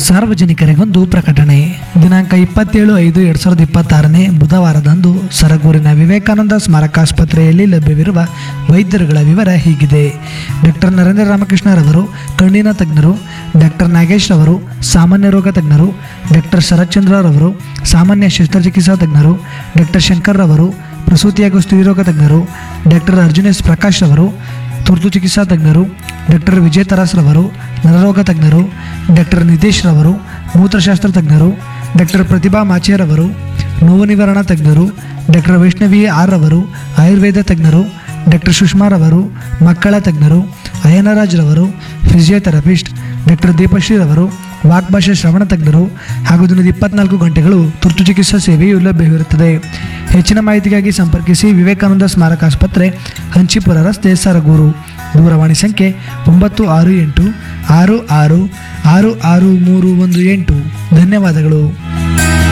ಸಾರ್ವಜನಿಕರಿಗೊಂದು ಪ್ರಕಟಣೆ ದಿನಾಂಕ ಇಪ್ಪತ್ತೇಳು ಐದು ಎರಡು ಸಾವಿರದ ಇಪ್ಪತ್ತಾರನೇ ಬುಧವಾರದಂದು ಸರಗೂರಿನ ವಿವೇಕಾನಂದ ಸ್ಮಾರಕಾಸ್ಪತ್ರೆಯಲ್ಲಿ ಲಭ್ಯವಿರುವ ವೈದ್ಯರುಗಳ ವಿವರ ಹೀಗಿದೆ ಡಾಕ್ಟರ್ ನರೇಂದ್ರ ರಾಮಕೃಷ್ಣರವರು ಕಣ್ಣಿನ ತಜ್ಞರು ಡಾಕ್ಟರ್ ನಾಗೇಶ್ ರವರು ಸಾಮಾನ್ಯ ರೋಗ ತಜ್ಞರು ಡಾಕ್ಟರ್ ಶರತ್ಚಂದ್ರರವರು ಸಾಮಾನ್ಯ ಶಸ್ತ್ರಚಿಕಿತ್ಸಾ ತಜ್ಞರು ಡಾಕ್ಟರ್ ಶಂಕರ್ ರವರು ಪ್ರಸೂತಿ ಹಾಗೂ ಸ್ತ್ರೀರೋಗ ತಜ್ಞರು ಡಾಕ್ಟರ್ ಅರ್ಜುನೇಶ್ ಪ್ರಕಾಶ್ ರವರು ತುರ್ತು ಚಿಕಿತ್ಸಾ ತಜ್ಞರು ಡಾಕ್ಟರ್ ವಿಜಯ್ ತರಾಸ್ ರವರು ನರರೋಗ ತಜ್ಞರು ಡಾಕ್ಟರ್ ನಿತೇಶ್ ರವರು ಮೂತ್ರಶಾಸ್ತ್ರ ತಜ್ಞರು ಡಾಕ್ಟರ್ ಪ್ರತಿಭಾ ಮಾಚೇರವರು ನೋವು ನಿವಾರಣಾ ತಜ್ಞರು ಡಾಕ್ಟರ್ ವೈಷ್ಣವಿ ಆರ್ ರವರು ಆಯುರ್ವೇದ ತಜ್ಞರು ಡಾಕ್ಟರ್ ಸುಷ್ಮಾರವರು ಮಕ್ಕಳ ತಜ್ಞರು ಅಯ್ಯನರಾಜ್ ರವರು ಫಿಸಿಯೋಥೆರಪಿಸ್ಟ್ ಡಾಕ್ಟರ್ ದೀಪಶ್ರೀ ರವರು ವಾಗ್ಭಾಷೆ ಶ್ರವಣ ತಜ್ಞರು ಹಾಗೂ ದಿನದ ಇಪ್ಪತ್ನಾಲ್ಕು ಗಂಟೆಗಳು ತುರ್ತು ಚಿಕಿತ್ಸಾ ಸೇವೆಯು ಲಭ್ಯವಿರುತ್ತದೆ ಹೆಚ್ಚಿನ ಮಾಹಿತಿಗಾಗಿ ಸಂಪರ್ಕಿಸಿ ವಿವೇಕಾನಂದ ಸ್ಮಾರಕ ಆಸ್ಪತ್ರೆ ಹಂಚಿಪುರ ರಸ್ತೆ ಸರಗೂರು ದೂರವಾಣಿ ಸಂಖ್ಯೆ ಒಂಬತ್ತು ಆರು ಎಂಟು ಆರು ಆರು ಆರು ಆರು ಮೂರು ಒಂದು ಎಂಟು ಧನ್ಯವಾದಗಳು